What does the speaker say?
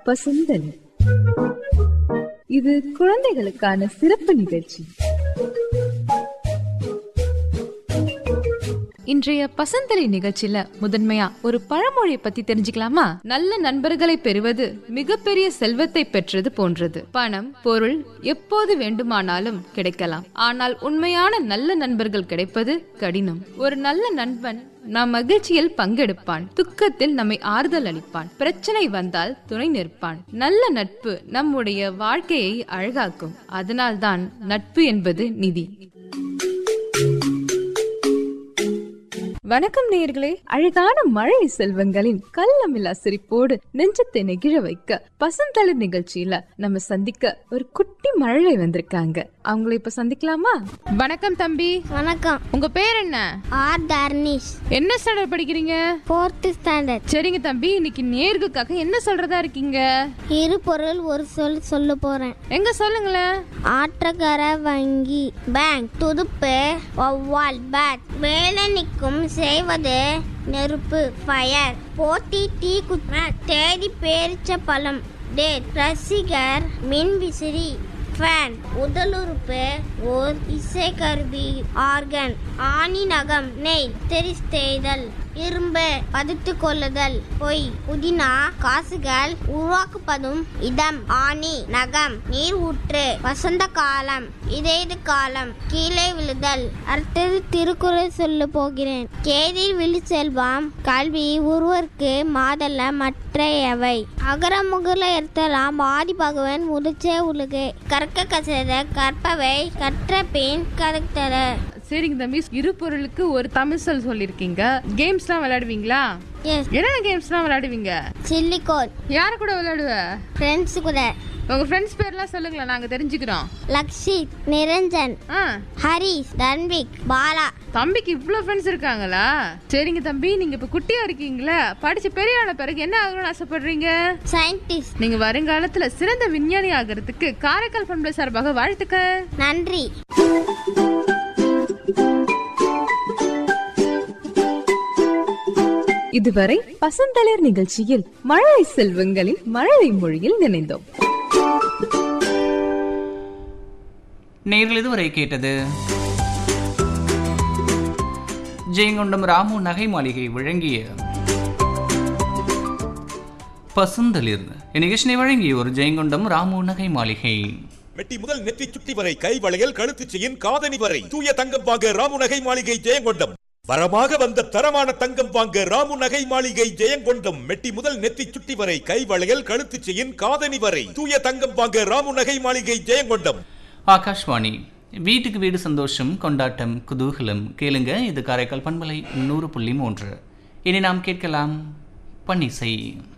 பசுந்தலி இது குழந்தைகளுக்கான சிறப்பு நிகழ்ச்சி இன்றைய பசந்தலை நிகழ்ச்சியில முதன்மையா ஒரு பழமொழியை பத்தி தெரிஞ்சுக்கலாமா நல்ல நண்பர்களை பெறுவது மிகப்பெரிய செல்வத்தை பெற்றது போன்றது பணம் பொருள் எப்போது வேண்டுமானாலும் கிடைக்கலாம் ஆனால் உண்மையான நல்ல நண்பர்கள் கிடைப்பது கடினம் ஒரு நல்ல நண்பன் நம் மகிழ்ச்சியில் பங்கெடுப்பான் துக்கத்தில் நம்மை ஆறுதல் அளிப்பான் பிரச்சனை வந்தால் துணை நிற்பான் நல்ல நட்பு நம்முடைய வாழ்க்கையை அழகாக்கும் அதனால்தான் நட்பு என்பது நிதி வணக்கம் நேயர்களே அழகான மழை செல்வங்களின் கள்ளமில்லா சிரிப்போடு நெஞ்சத்தை நெகிழ வைக்க பசந்தளிர் நிகழ்ச்சியில நம்ம சந்திக்க ஒரு குட்டி மழை வந்திருக்காங்க அவங்கள இப்ப சந்திக்கலாமா வணக்கம் தம்பி வணக்கம் உங்க பேர் என்ன ஆர் தர்னிஷ் என்ன ஸ்டாண்டர்ட் படிக்கிறீங்க ஃபோர்த் ஸ்டாண்டர்ட் சரிங்க தம்பி இன்னைக்கு நேர்களுக்காக என்ன சொல்றதா இருக்கீங்க இரு பொருள் ஒரு சொல் சொல்ல போறேன் எங்க சொல்லுங்களேன் ஆற்றகர வங்கி பேங்க் துடுப்பு ஒவ்வால் பேட் வேலை நிற்கும் செய்வது நெருப்பு ஃபயர் போட்டி டீ குட் தேடி பேரிச்ச பழம் டேட் ரசிகர் மின் விசிறி ஃபேன் உடலுறுப்பு ஓர் இசைக்கருவி ஆர்கன் ஆணி நகம் நெய் தெரிஸ்தெய்தல் இரும்பு பதித்து கொள்ளுதல் பொய் புதினா காசுகள் உருவாக்கப்படும் இடம் ஆணி நகம் நீர் ஊற்று வசந்த காலம் இதேது காலம் கீழே விழுதல் அடுத்தது திருக்குறள் சொல்ல போகிறேன் கேதில் விழி செல்வம் கல்வி ஒருவருக்கு மாதல்ல மற்றையவை அகர முகல எடுத்தலாம் ஆதி பகவன் முடிச்சே உலகு கற்க கசத கற்பவை கற்ற பின் கருத்தர சரிங்க தம்பி இரு பொருளுக்கு ஒரு தமிழ் சொல் சொல்லிருக்கீங்க கேம்ஸ்லாம் விளையாடுவீங்களா எஸ் என்னென்ன கேம்ஸ்லாம் விளையாடுவீங்க சில்லிகோன் யார் கூட விளையாடுவ ஃப்ரெண்ட்ஸ் கூட உங்க ஃப்ரெண்ட்ஸ் பேர்லாம் சொல்லுங்களேன் நாங்க தெரிஞ்சுக்கிறோம் லக்ஷித் நிரஞ்சன் ஆ ஹரிஷ் தன்விக் பாலா தம்பிக்கு இவ்ளோ ஃப்ரெண்ட்ஸ் இருக்காங்களா சரிங்க தம்பி நீங்க இப்ப குட்டியா இருக்கீங்களா படிச்சு பெரிய ஆன பிறகு என்ன ஆகணும்னு ஆசைப்படுறீங்க சயின்டிஸ்ட் நீங்க வருங்காலத்துல சிறந்த விஞ்ஞானி ஆகிறதுக்கு காரைக்கால் பண்பலை சார்பாக வாழ்த்துக்கள் நன்றி இதுவரை பசந்தளிர் நிகழ்ச்சியில் மழை செல்வங்களின் மழலை மொழியில் நினைந்தோம் நேரில் இதுவரை கேட்டது ஜெயங்கொண்டம் ராமு நகை மாளிகை வழங்கிய பசுந்தளிர் இந்நிகழ்ச்சியை வழங்கிய ஒரு ஜெயங்கொண்டம் ராமு நகை மாளிகை மெட்டி முதல் நெற்றி சுட்டி வரை கை வளையல் கழுத்து செயின் காதணி வரை தூய தங்கம் வாங்க ராமு நகை மாளிகை ஜெயங்கொண்டம் வரமாக வந்த தரமான தங்கம் வாங்க ராமு நகை மாளிகை ஜெயங்கொண்டம் மெட்டி முதல் நெற்றி சுட்டி வரை கை வளையல் கழுத்து செயின் காதணி வரை தூய தங்கம் வாங்க ராமு நகை மாளிகை ஜெயங்கொண்டம் ஆகாஷ்வாணி வீட்டுக்கு வீடு சந்தோஷம் கொண்டாட்டம் குதூகலம் கேளுங்க இது காரைக்கால் பண்பலை நூறு புள்ளி மூன்று இனி நாம் கேட்கலாம் பன்னிசை